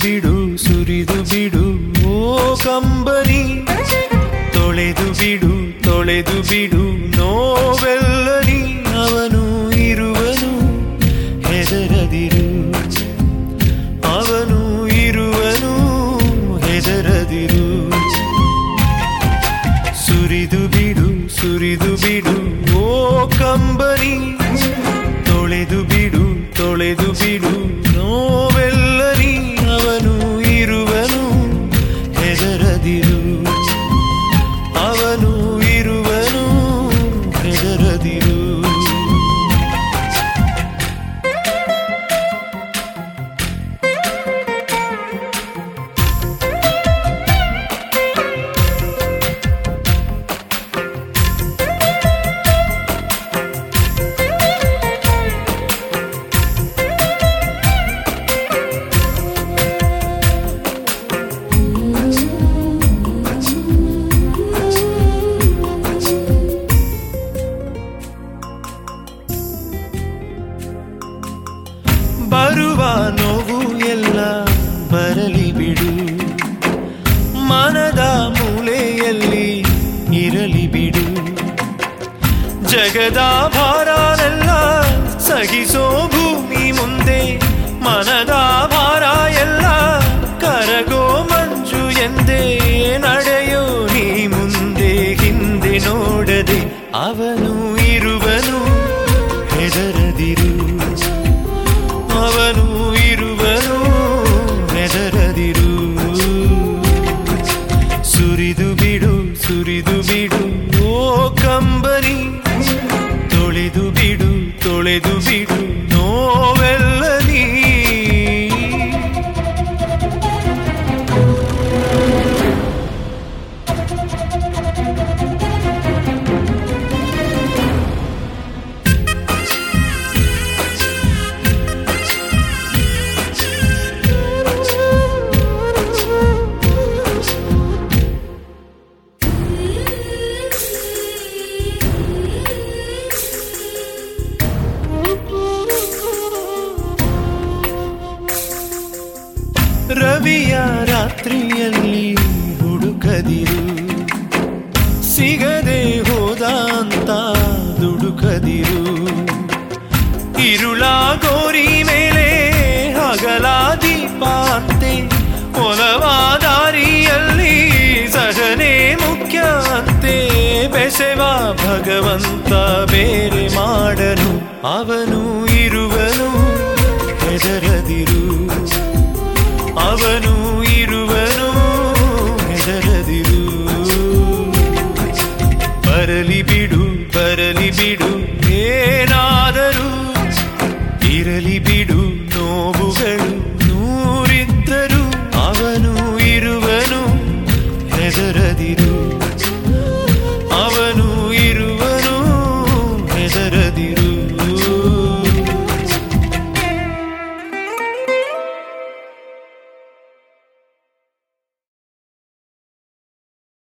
ಬಿಡು ಸುರಿದು ಬಿಡು ಓ ಕಂಬನಿ ತೊಳೆದು ಬಿಡು ತೊಳೆದು ಬಿಡು ನೋವೆಲ್ಲನಿ ಅವನು ಇರುವನು ಹೆದರದಿರು ಅವನು ಇರುವನು ಹೆದರದಿರು ಸುರಿದು ಬಿಡು ಸುರಿದು ಬಿಡು ಓ ಕಂಬನಿ ತೊಳೆದು ಬಿಡು ತೊಳೆದು ಬಿಡು ನೋವೆಲ್ಲರಿ ಅವನು ಇರುವನು ಹೆದರದಿರು ಅವನು ಇರುವನು ಹೆದರದಿರು ಬರುವ ನೋವು ಎಲ್ಲ ಬರಲಿ ಬಿಡು ಮನದ ಮೂಲೆಯಲ್ಲಿ ಇರಲಿ ಬಿಡು ಜಗದ ಭಾರನೆಲ್ಲ ಸಹಿಸೋ ಭೂಮಿ ಮುಂದೆ ಮನದ ಭಾರ ಎಲ್ಲ ಕರಗೋ ಮಂಜು ಎಂದೇ ನಡೆಯೋ ನೀ ಮುಂದೆ ಹಿಂದೆ ನೋಡದೆ ಅವನು ಇರುವನು ಹೆದರದಿರು ಅವನು ಇರುವನು ಹೆದರದಿರು ಸುರಿದು ಬಿಡು ಸುರಿದು ಬಿಡು ಓ ಕಂಬನಿ ತೊಳೆದು ಬಿಡು ತೊಳೆದು ಬಿಡು ನೋವೆಲ್ಲ ನೀ ರವಿಯ ರಾತ್ರಿಯಲ್ಲಿ ಹುಡುಕದಿರು ಸಿಗದೆ ಹೋದ ಅಂತ ದುಡುಕದಿರು ಇರುಳ ಗೋರಿ ಮೇಲೆ ಹಗಲ ದೀಪ ಅಂತೆ ಒಲವ ದಾರಿಯಲ್ಲಿ ಸಹನೆ ಮುಖ್ಯ ಅಂತೆ ಬೆಸೆವ ಭಗವಂತ ಬೇರೆ ಮಾಡನು ಅವನು ಇರುವನು ಹೆದರದಿರು ಅವನು ಇರುವನು ಹೆದರದಿರು ಬರಲಿ ಬಿಡು ಬರಲಿ ಬಿಡು ಏನಾದರೂ ಇರಲಿ ಬಿಡು